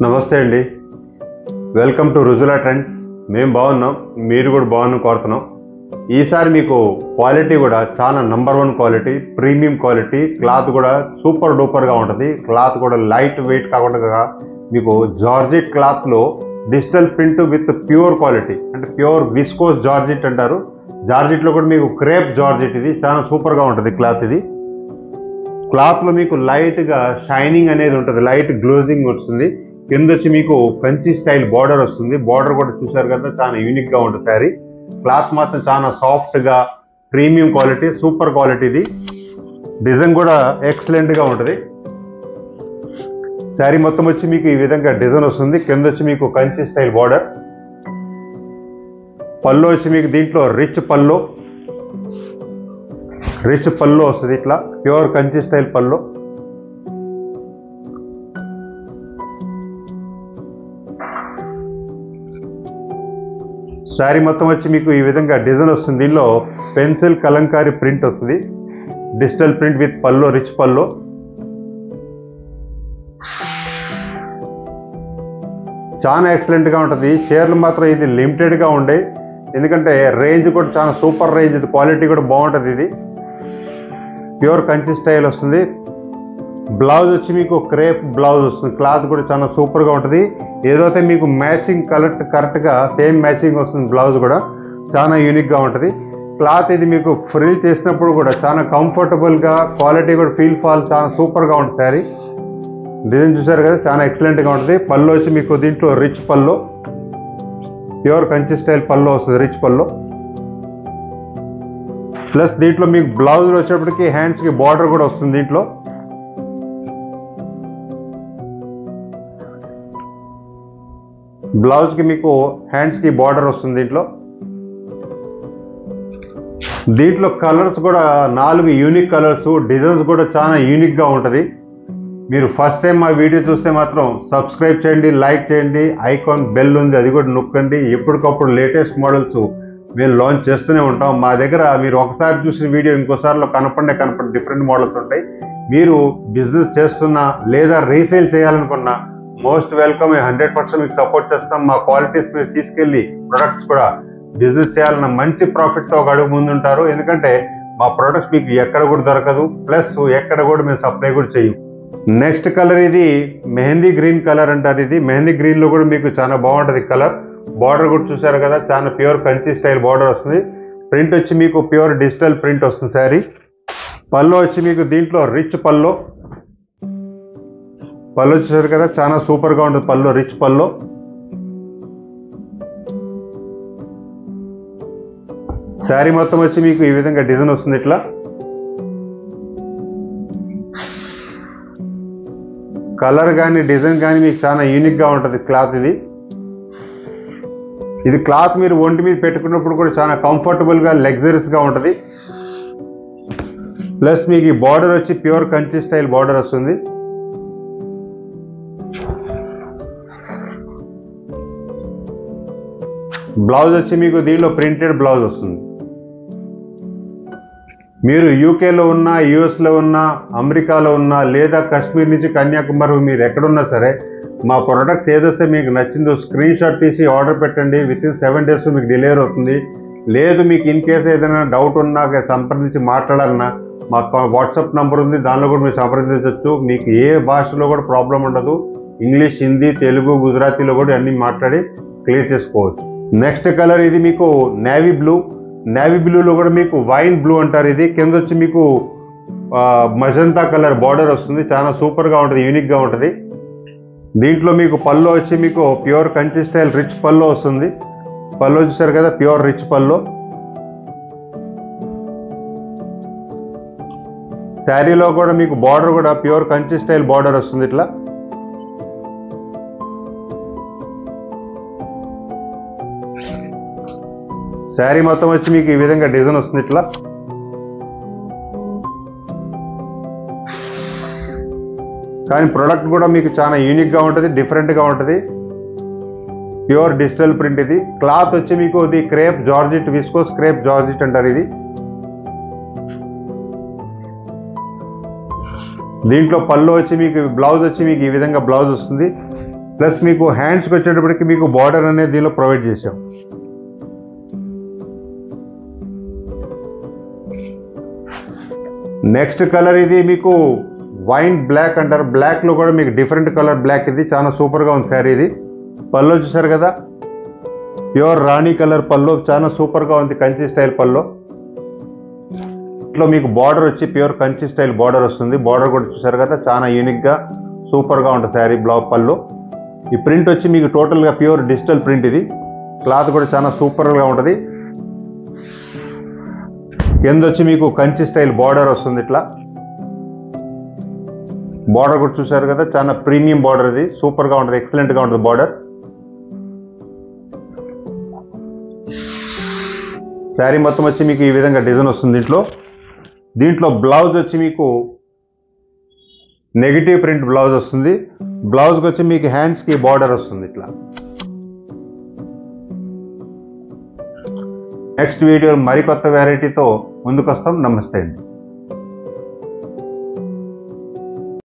నమస్తే అండి welcome to Rujula trends మేము బాగున్నాం మీరు కూడా బాగున్నాం కోరుతున్నాం ఈసారి మీకు క్వాలిటీ కూడా చాలా number one quality premium quality cloth కూడా సూపర్ డూపర్గా ఉంటుంది క్లాత్ కూడా లైట్ వెయిట్ కాకుండా మీకు జార్జిట్ క్లాత్లో digital print with pure quality అంటే ప్యూర్ విస్కోస్ జార్జిట్ అంటారు జార్జిట్లో కూడా మీకు క్రేప్ జార్జిట్ ఇది చాలా సూపర్గా ఉంటుంది క్లాత్ ఇది క్లాత్లో మీకు లైట్గా షైనింగ్ అనేది ఉంటుంది లైట్ గ్లోజింగ్ వస్తుంది కింద వచ్చి మీకు కంచి స్టైల్ బార్డర్ వస్తుంది బార్డర్ కూడా చూసారు కదా చాలా యూనిక్గా ఉంటుంది శారీ క్లాత్ మాత్రం చాలా సాఫ్ట్గా ప్రీమియం క్వాలిటీ సూపర్ క్వాలిటీ ఇది డిజైన్ కూడా ఎక్సలెంట్గా ఉంటుంది శారీ మొత్తం వచ్చి మీకు ఈ విధంగా డిజైన్ వస్తుంది కింద వచ్చి మీకు కంచి స్టైల్ బార్డర్ పళ్ళు వచ్చి మీకు దీంట్లో రిచ్ పళ్ళు రిచ్ పళ్ళు వస్తుంది ఇట్లా ప్యూర్ కంచి స్టైల్ పళ్ళు శారీ మొత్తం వచ్చి మీకు ఈ విధంగా డిజైన్ వస్తుంది దీనిలో పెన్సిల్ కలంకారీ ప్రింట్ వస్తుంది digital print with pallu rich pallu చాలా ఎక్సలెంట్గా ఉంటుంది చీరలు మాత్రం ఇది లిమిటెడ్గా ఉండే ఎందుకంటే రేంజ్ కూడా చాలా సూపర్ రేంజ్ ఇది క్వాలిటీ కూడా బాగుంటుంది ఇది ప్యూర్ కంచి స్టైల్ వస్తుంది బ్లౌజ్ వచ్చి మీకు క్రేప్ బ్లౌజ్ వస్తుంది క్లాత్ కూడా చాలా సూపర్గా ఉంటుంది ఏదైతే మీకు మ్యాచింగ్ కరెక్ట్ కరెక్ట్గా సేమ్ మ్యాచింగ్ వస్తుంది బ్లౌజ్ కూడా చాలా యూనిక్గా ఉంటుంది క్లాత్ ఇది మీకు ఫ్రిల్ చేసినప్పుడు కూడా చాలా కంఫర్టబుల్గా క్వాలిటీ కూడా ఫీల్ ఫాల్ చాలా సూపర్గా ఉంటుంది శారీ డిజైన్ చూసారు కదా చాలా ఎక్సలెంట్గా ఉంటుంది పళ్ళు వచ్చి మీకు దీంట్లో రిచ్ పళ్ళు ప్యూర్ కంచి స్టైల్ పళ్ళు వస్తుంది రిచ్ పళ్ళు ప్లస్ దీంట్లో మీకు బ్లౌజ్ వచ్చేప్పటికి హ్యాండ్స్కి బార్డర్ కూడా వస్తుంది దీంట్లో బ్లౌజ్కి మీకు హ్యాండ్స్కి బార్డర్ వస్తుంది దీంట్లో దీంట్లో కలర్స్ కూడా నాలుగు యూనిక్ కలర్స్ డిజైన్స్ కూడా చాలా యూనిక్గా ఉంటుంది మీరు ఫస్ట్ టైం మా వీడియో చూస్తే మాత్రం సబ్స్క్రైబ్ చేయండి లైక్ చేయండి ఐకాన్ బెల్ ఉంది అది కూడా నొక్కండి ఎప్పటికప్పుడు లేటెస్ట్ మోడల్స్ మేము లాంచ్ చేస్తూనే ఉంటాం మా దగ్గర మీరు ఒకసారి చూసిన వీడియో ఇంకోసారిలో కనపడే కనపడే డిఫరెంట్ మోడల్స్ ఉంటాయి మీరు బిజినెస్ చేస్తున్నా లేదా రీసేల్ చేయాలనుకున్నా మోస్ట్ వెల్కమ్ హండ్రెడ్ పర్సెంట్ మీకు సపోర్ట్ చేస్తాం మా క్వాలిటీస్ మీరు తీసుకెళ్ళి ప్రొడక్ట్స్ కూడా బిజినెస్ చేయాలన్న మంచి ప్రాఫిట్తో ఒక అడుగు ముందుంటారు ఎందుకంటే మా ప్రొడక్ట్స్ మీకు ఎక్కడ కూడా దొరకదు ప్లస్ ఎక్కడ కూడా మేము సప్లై కూడా చేయం నెక్స్ట్ కలర్ ఇది మెహందీ గ్రీన్ కలర్ అంటారు ఇది మెహందీ గ్రీన్లో కూడా మీకు చాలా బాగుంటుంది కలర్ బార్డర్ కూడా చూసారు కదా చాలా ప్యూర్ కంచి స్టైల్ బార్డర్ వస్తుంది ప్రింట్ వచ్చి మీకు ప్యూర్ డిజిటల్ ప్రింట్ వస్తుంది శారీ పళ్ళు వచ్చి మీకు దీంట్లో రిచ్ పళ్ళు పళ్ళు చూసారు కదా చాలా సూపర్గా ఉంటుంది పళ్ళు రిచ్ పళ్ళు శారీ మొత్తం వచ్చి మీకు ఈ విధంగా డిజైన్ వస్తుంది ఇట్లా కలర్ కానీ డిజైన్ కానీ మీకు చాలా యూనిక్గా ఉంటుంది క్లాత్ ఇది ఇది క్లాత్ మీరు ఒంటి మీద పెట్టుకున్నప్పుడు కూడా చాలా కంఫర్టబుల్గా లగ్జరీస్గా ఉంటుంది ప్లస్ మీకు ఈ బార్డర్ వచ్చి ప్యూర్ కంచి స్టైల్ బార్డర్ వస్తుంది బ్లౌజ్ వచ్చి మీకు దీనిలో ప్రింటెడ్ బ్లౌజ్ వస్తుంది మీరు యూకేలో ఉన్నా యుఎస్లో ఉన్నా అమెరికాలో ఉన్నా లేదా కాశ్మీర్ నుంచి కన్యాకుమారి మీరు ఎక్కడున్నా సరే మా ప్రోడక్ట్స్ ఏదైతే మీకు నచ్చిందో స్క్రీన్ షాట్ తీసి ఆర్డర్ పెట్టండి విత్ ఇన్ సెవెన్ డేస్ మీకు డెలివరీ అవుతుంది లేదు మీకు ఇన్ కేసు ఏదైనా డౌట్ ఉన్నా సంప్రదించి మాట్లాడాలన్నా మా వాట్సాప్ నంబర్ ఉంది దానిలో కూడా మీరు సంప్రదించవచ్చు మీకు ఏ భాషలో కూడా ప్రాబ్లం ఉండదు ఇంగ్లీష్ హిందీ తెలుగు గుజరాతీలో కూడా అన్ని మాట్లాడి క్లియర్ చేసుకోవచ్చు నెక్స్ట్ కలర్ ఇది మీకు నేవీ బ్లూ నేవీ బ్లూలో కూడా మీకు వైన్ బ్లూ అంటారు ఇది కింద వచ్చి మీకు మజంతా కలర్ బార్డర్ వస్తుంది చాలా సూపర్గా ఉంటుంది యూనిక్గా ఉంటుంది దీంట్లో మీకు పళ్ళు వచ్చి మీకు ప్యూర్ కంచి స్టైల్ రిచ్ పళ్ళు వస్తుంది పళ్ళు చూసారు కదా ప్యూర్ రిచ్ పళ్ళు శారీలో కూడా మీకు బార్డర్ కూడా ప్యూర్ కంచి స్టైల్ బార్డర్ వస్తుంది ఇట్లా శారీ మొత్తం వచ్చి మీకు ఈ విధంగా డిజైన్ వస్తుంది ఇట్లా కానీ ప్రోడక్ట్ కూడా మీకు చాలా యూనిక్గా ఉంటుంది డిఫరెంట్గా ఉంటుంది ప్యూర్ డిజిటల్ ప్రింట్ ఇది క్లాత్ వచ్చి మీకు ఇది crepe georgette viscose crepe georgette అంటారు ఇది దీంట్లో పళ్ళు వచ్చి మీకు బ్లౌజ్ వచ్చి మీకు ఈ విధంగా బ్లౌజ్ వస్తుంది ప్లస్ మీకు హ్యాండ్స్కి వచ్చేటప్పటికి మీకు బార్డర్ అనేది దీనిలో ప్రొవైడ్ చేసాం నెక్స్ట్ కలర్ ఇది మీకు వైన్ బ్లాక్ అంటారు బ్లాక్లో కూడా మీకు డిఫరెంట్ కలర్ బ్లాక్ ఇది చాలా సూపర్గా ఉంది శారీ ఇది పళ్ళు చూసారు కదా ప్యూర్ రాణి కలర్ పళ్ళు చాలా సూపర్గా ఉంది కంచి స్టైల్ పళ్ళు ఇట్లా మీకు బార్డర్ వచ్చి ప్యూర్ కంచి స్టైల్ బార్డర్ వస్తుంది బార్డర్ కూడా చూసారు కదా చాలా యూనిక్గా సూపర్గా ఉంటుంది శారీ బ్లౌజ్ పళ్ళు ఈ ప్రింట్ వచ్చి మీకు టోటల్గా ప్యూర్ డిజిటల్ ప్రింట్ ఇది క్లాత్ కూడా చాలా సూపర్గా ఉంటుంది కింద వచ్చి మీకు కంచి స్టైల్ బార్డర్ వస్తుంది ఇట్లా బార్డర్ కూడా చూసారు కదా చాలా ప్రీమియం బార్డర్ ఇది సూపర్గా ఉంటుంది ఎక్సలెంట్గా ఉంటుంది బార్డర్ శారీ మొత్తం వచ్చి మీకు ఈ విధంగా డిజైన్ వస్తుంది దీంట్లో దీంట్లో బ్లౌజ్ వచ్చి మీకు నెగిటివ్ ప్రింట్ బ్లౌజ్ వస్తుంది బ్లౌజ్కి వచ్చి మీకు హ్యాండ్స్కి బార్డర్ వస్తుంది ఇట్లా నెక్స్ట్ వీడియో మరికొత్త వెరైటీతో ముందుకు వస్తాం నమస్తే అండి